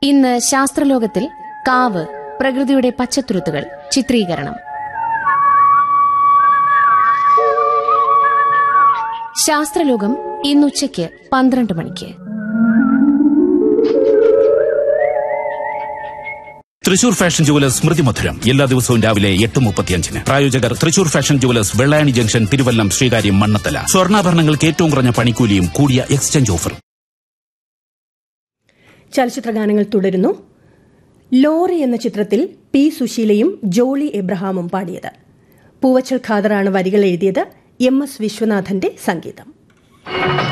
ഇന്ന് ശാസ്ത്രലോകത്തിൽ കാവ് പ്രകൃതിയുടെ പച്ചത്തുരുത്തുകൾ ചിത്രീകരണം ശാസ്ത്രലോകം ഇന്നുച്ചയ്ക്ക് പന്ത്രണ്ട് മണിക്ക് തൃശൂർ ഫാഷൻ ജുവലേഴ്സ് സ്മൃതി മധുരം എല്ലാ ദിവസവും രാവിലെ എട്ട് മുപ്പത്തിയഞ്ചിന് പ്രായോജകർ Thrissur fashion jewellers Vellayani junction Thiruvallam Sreekaryam Mannanthala സ്വർണ്ണാഭരണങ്ങൾക്ക് ഏറ്റവും കുറഞ്ഞ പണിക്കൂലിയും കൂടിയ എക്സ്ചേഞ്ച് ഓഫറും ചലച്ചിത്രഗാനങ്ങൾ തുടരുന്നു ലോറി എന്ന ചിത്രത്തിൽ പി സുശീലയും ജോളി എബ്രഹാമും പാടിയത് പൂവച്ചൽ ഖാദറാണ് വരികൾ എഴുതിയത് എം എസ് വിശ്വനാഥന്റെ സംഗീതം